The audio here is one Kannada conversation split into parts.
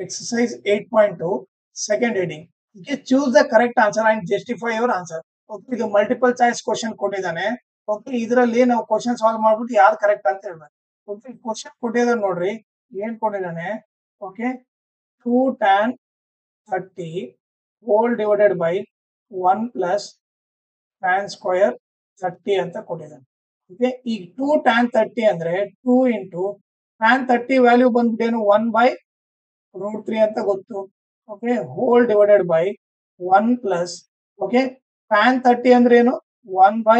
exercise 8.2 second heading okay choose the correct answer and justify your answer okay ಇದು ಮಲ್ಟಿಪಲ್ ಚಾಯ್ಸ್ ಕ್ವಶನ್ ಕೊಟ್ಟಿದ್ದಾನೆ ಓಕೆ ಇದರಲ್ಲಿ ನಾವು ಕ್ವಶನ್ ಸಾಲ್ವ್ ಮಾಡ್ಬಿಟ್ಟು ಯಾವ್ದು ಕರೆಕ್ಟ್ ಅಂತ ಹೇಳ್ಬೇಕು ಓಕೆ ಕ್ವಶನ್ ಕೊಟ್ಟಿದ್ದಾನೆ ನೋಡ್ರಿ ಏನ್ ಕೊಟ್ಟಿದ್ದಾನೆ okay two tan thirty whole divided by one plus tan square thirty ಅಂತ ಕೊಟ್ಟಿದ್ದಾನೆ ಓಕೆ ಈಗ ಟೂ ಟ್ಯಾನ್ ಥರ್ಟಿ ಅಂದ್ರೆ two into tan thirty value ಬಂದ್ಬಿಟ್ಟೇನು ಒನ್ ಬೈ ರೂಟ್ ತ್ರೀ ಅಂತ ಗೊತ್ತು okay whole divided by one plus okay tan thirty ಅಂದ್ರೆ ಏನು one by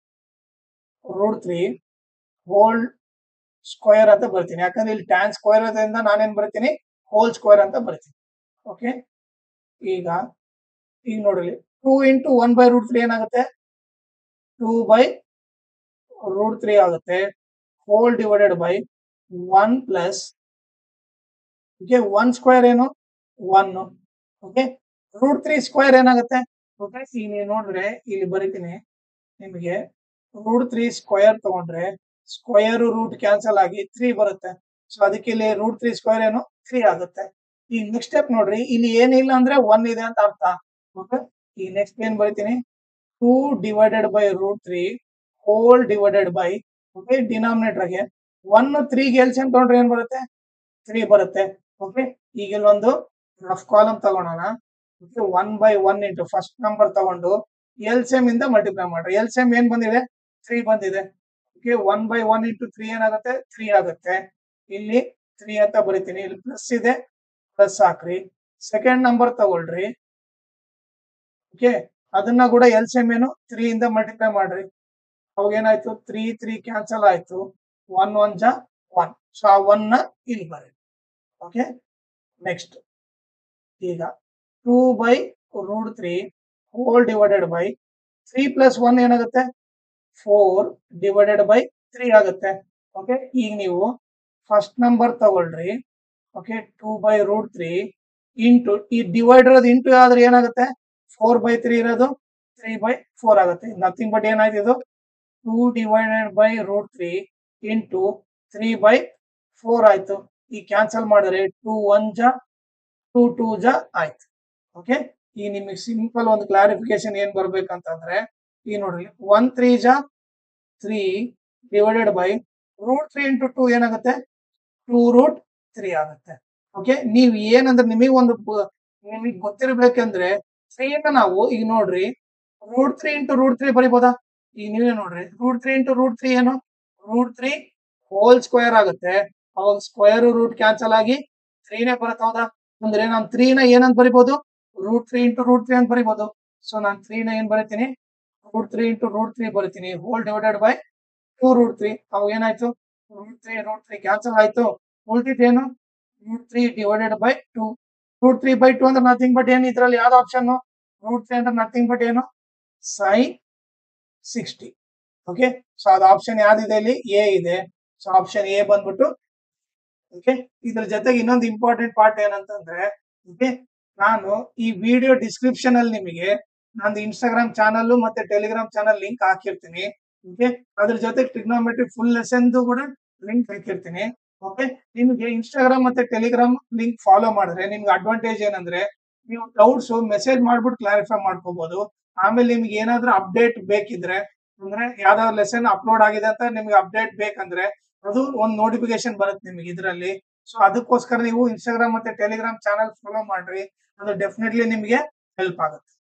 root three whole square ಅಂತ ಬರ್ತೀನಿ ಯಾಕಂದ್ರೆ ಇಲ್ಲಿ ಟ್ಯಾನ್ ಸ್ಕ್ವೇರ್ ಅದರಿಂದ ನಾನೇನ್ ಬರ್ತೀನಿ ಹೋಲ್ ಸ್ಕ್ವೇರ್ ಅಂತ ಬರ್ತೀನಿ ಓಕೆ ಈಗ ಈಗ ನೋಡ್ರಿ two into one by root three ಏನಾಗುತ್ತೆ ಟೂ ಬೈ ರೂಟ್ ತ್ರೀ ಆಗುತ್ತೆ whole divided by one plus okay one square ಏನು one okay root three square ಏನಾಗುತ್ತೆ ಓಕೆ ಈಗ ನೀವು ನೋಡಿದ್ರೆ ಇಲ್ಲಿ ಬರೀತೀನಿ ನಿಮಗೆ ರೂಟ್ ತ್ರೀ ಸ್ಕ್ವೇರ್ ತಗೊಂಡ್ರೆ ಸ್ಕ್ವೇರ್ ರೂಟ್ ಕ್ಯಾನ್ಸಲ್ ಆಗಿ ತ್ರೀ ಬರುತ್ತೆ ಸೊ ಅದಕ್ಕೆ ಇಲ್ಲಿ ರೂಟ್ ತ್ರೀ ಸ್ಕ್ವೇರ್ ಏನು ತ್ರೀ ಆಗುತ್ತೆ ಈಗ ನೆಕ್ಸ್ಟ್ ಸ್ಟೆಪ್ ನೋಡ್ರಿ ಇಲ್ಲಿ ಏನಿಲ್ಲ ಅಂದ್ರೆ ಒನ್ ಇದೆ ಅಂತ ಅರ್ಥ ಓಕೆ ಈಗ ನೆಕ್ಸ್ಟ್ ಏನ್ ಬರೀತೀನಿ two divided by root three whole divided by okay ಡಿನಾಮಿನೇಟರ್ಗೆ ಒನ್ ತ್ರೀಗೆ ಎಲ್ಸಿಯಂ ತಗೊಂಡ್ರೆ ಏನ್ ಬರುತ್ತೆ ತ್ರೀ ಬರುತ್ತೆ ಓಕೆ ಈಗ ಇಲ್ಲೊಂದು ರಫ್ ಕಾಲಮ್ ತಗೊಳೋಣ okay one by one into first number ತಗೊಂಡು ಎಲ್ಸಿಎಂ ಇಂದ ಮಲ್ಟಿಪ್ಲೈ ಮಾಡ್ರಿ ಎಲ್ಸಿಎಂ ಏನ್ ಬಂದಿದೆ ತ್ರೀ ಬಂದಿದೆ okay one by one into three ಏನಾಗುತ್ತೆ ತ್ರೀ ಆಗುತ್ತೆ ಇಲ್ಲಿ ತ್ರೀ ಅಂತ ಬರಿತೀನಿ ಇಲ್ಲಿ ಪ್ಲಸ್ ಇದೆ ಪ್ಲಸ್ ಹಾಕ್ರಿ ಸೆಕೆಂಡ್ ನಂಬರ್ ತಗೊಳ್ರಿ ಓಕೆ ಅದನ್ನ ಕೂಡ ಎಲ್ಸಿಎಂ ಏನು ತ್ರೀ ಇಂದ ಮಲ್ಟಿಪ್ಲೈ ಮಾಡ್ರಿ ಅವಾಗ ಏನಾಯ್ತು ತ್ರೀ ತ್ರೀ ಕ್ಯಾನ್ಸಲ್ ಆಯ್ತು ಒನ್ ಒನ್ ಜಾ ಒನ್ ಸೊ ಆ ಒನ್ ನ ಇಲ್ಲಿ ಬರೀ ಓಕೆ ನೆಕ್ಸ್ಟ್ ಈಗ two by root three whole divided by three plus one ಏನಾಗುತ್ತೆ ಫೋರ್ ಡಿವೈಡೆಡ್ ಬೈ ತ್ರೀ ಆಗುತ್ತೆ ಓಕೆ ಈಗ ನೀವು ಫಸ್ಟ್ ನಂಬರ್ ತಗೊಳ್ರಿ okay two by root three into ಈ ಡಿವೈಡ್ ಇರೋದು ಇಂಟು ಆದ್ರೆ ಏನಾಗುತ್ತೆ ಫೋರ್ ಬೈ ತ್ರೀ ಇರೋದು ತ್ರೀ ಬೈ ಫೋರ್ ಆಗುತ್ತೆ ನಥಿಂಗ್ ಬಟ್ ಏನಾಯ್ತು ಇದು two divided by root three into three by four ಆಯ್ತು ಈ ಕ್ಯಾನ್ಸಲ್ ಮಾಡಿದ್ರೆ ಟೂ ಒನ್ ಜಾ ಟೂ ಟೂ ಜಾ ಆಯ್ತು ಓಕೆ ಈ ನಿಮಗೆ ಸಿಂಪಲ್ ಒಂದು ಕ್ಲಾರಿಫಿಕೇಶನ್ ಏನ್ ಬರ್ಬೇಕಂತಂದ್ರೆ ಈ ನೋಡ್ರಿ ಒನ್ ತ್ರೀ ಜಾ three divided by root three into two ಏನಾಗುತ್ತೆ ಟೂ ರೂಟ್ ತ್ರೀ ಆಗುತ್ತೆ ಓಕೆ ನೀವ್ ಏನಂದ್ರೆ ನಿಮಗೆ ಒಂದು ನಿಮಗೆ ಗೊತ್ತಿರ್ಬೇಕಂದ್ರೆ ತ್ರೀನ ನಾವು ಈಗ ನೋಡ್ರಿ root three into root three ಬರಿಬೋದಾ ಈಗ ನೀವೇ ನೋಡ್ರಿ root three into root three ಏನು ರೂಟ್ ತ್ರೀ ಹೋಲ್ ಸ್ಕ್ವೇರ್ ಆಗುತ್ತೆ ಅವಾಗ ಸ್ಕ್ವೇರ್ ರೂಟ್ ಕ್ಯಾನ್ಸಲ್ ಆಗಿ ತ್ರೀನೇ ಬರುತ್ತೆ ಹೌದಾ ಅಂದ್ರೆ ನಾನು ತ್ರೀನ ಏನಂತ ಬರಿಬೋದು root three into root three ಅಂತ ಬರಿಬೋದು ಸೊ ನಾನು ತ್ರೀನ ಏನ್ ಬರಿತೀನಿ root three into root three ಬರಿತೀನಿ whole divided by two root three ಅವಾಗ ಏನಾಯ್ತು root three root three cancel ಆಯ್ತು ಉಳಿದಿದ್ದೇನು root three divided by two root three by two ಅಂದ್ರೆ ನಥಿಂಗ್ ಬಟ್ ಏನು ಇದ್ರಲ್ಲಿ ಯಾವ್ದು ಆಪ್ಷನ್ ರೂಟ್ ತ್ರೀ ಅಂದ್ರೆ ನಥಿಂಗ್ ಬಟ್ ಏನು ಸೈನ್ ಸಿಕ್ಸ್ಟಿ ಓಕೆ ಸೊ ಅದು ಆಪ್ಷನ್ ಯಾವ್ದಿದೆ ಇಲ್ಲಿ ಎ ಇದೆ ಸೊ ಆಪ್ಷನ್ ಎ ಬಂದ್ಬಿಟ್ಟು ಓಕೆ ಇದ್ರ ಜೊತೆಗೆ ಇನ್ನೊಂದು ಇಂಪಾರ್ಟೆಂಟ್ ಪಾರ್ಟ್ ಏನಂತಂದ್ರೆ ಓಕೆ ನಾನು ಈ ವಿಡಿಯೋ ಡಿಸ್ಕ್ರಿಪ್ಷನ್ ಅಲ್ಲಿ ನಿಮಗೆ ನಂದು ಇನ್ಸ್ಟಾಗ್ರಾಮ್ ಚಾನಲ್ ಮತ್ತೆ ಟೆಲಿಗ್ರಾಮ್ ಚಾನಲ್ ಲಿಂಕ್ ಹಾಕಿರ್ತೀನಿ ಓಕೆ ಅದ್ರ ಜೊತೆ ಟ್ರಿಗ್ನೋಮೆಟ್ರಿ ಫುಲ್ ಲೆಸನ್ ಕೂಡ ಲಿಂಕ್ ಹಾಕಿರ್ತೀನಿ ಓಕೆ ನಿಮಗೆ ಇನ್ಸ್ಟಾಗ್ರಾಮ್ ಮತ್ತೆ ಟೆಲಿಗ್ರಾಮ್ ಲಿಂಕ್ ಫಾಲೋ ಮಾಡಿದ್ರೆ ನಿಮ್ಗೆ ಅಡ್ವಾಂಟೇಜ್ ಏನಂದ್ರೆ ನೀವು ಡೌಟ್ಸ್ ಮೆಸೇಜ್ ಮಾಡ್ಬಿಟ್ಟು ಕ್ಲಾರಿಫೈ ಮಾಡ್ಕೋಬಹುದು ಆಮೇಲೆ ನಿಮ್ಗೆ ಏನಾದ್ರೂ ಅಪ್ಡೇಟ್ ಬೇಕಿದ್ರೆ ಅಂದ್ರೆ ಯಾವ್ದಾದ್ರು ಲೆಸನ್ ಅಪ್ಲೋಡ್ ಆಗಿದೆ ಅಂತ ನಿಮ್ಗೆ ಅಪ್ಡೇಟ್ ಬೇಕಂದ್ರೆ ಅದು ಒಂದು ನೋಟಿಫಿಕೇಶನ್ ಬರುತ್ತೆ ನಿಮಗೆ ಇದರಲ್ಲಿ ಸೊ ಅದಕ್ಕೋಸ್ಕರ ನೀವು ಇನ್ಸ್ಟಾಗ್ರಾಮ್ ಮತ್ತೆ ಟೆಲಿಗ್ರಾಮ್ ಚಾನಲ್ ಫಾಲೋ ಮಾಡ್ರಿ ಅದು ಡೆಫಿನೆಟ್ಲಿ ನಿಮಗೆ ಹೆಲ್ಪ್ ಆಗುತ್ತೆ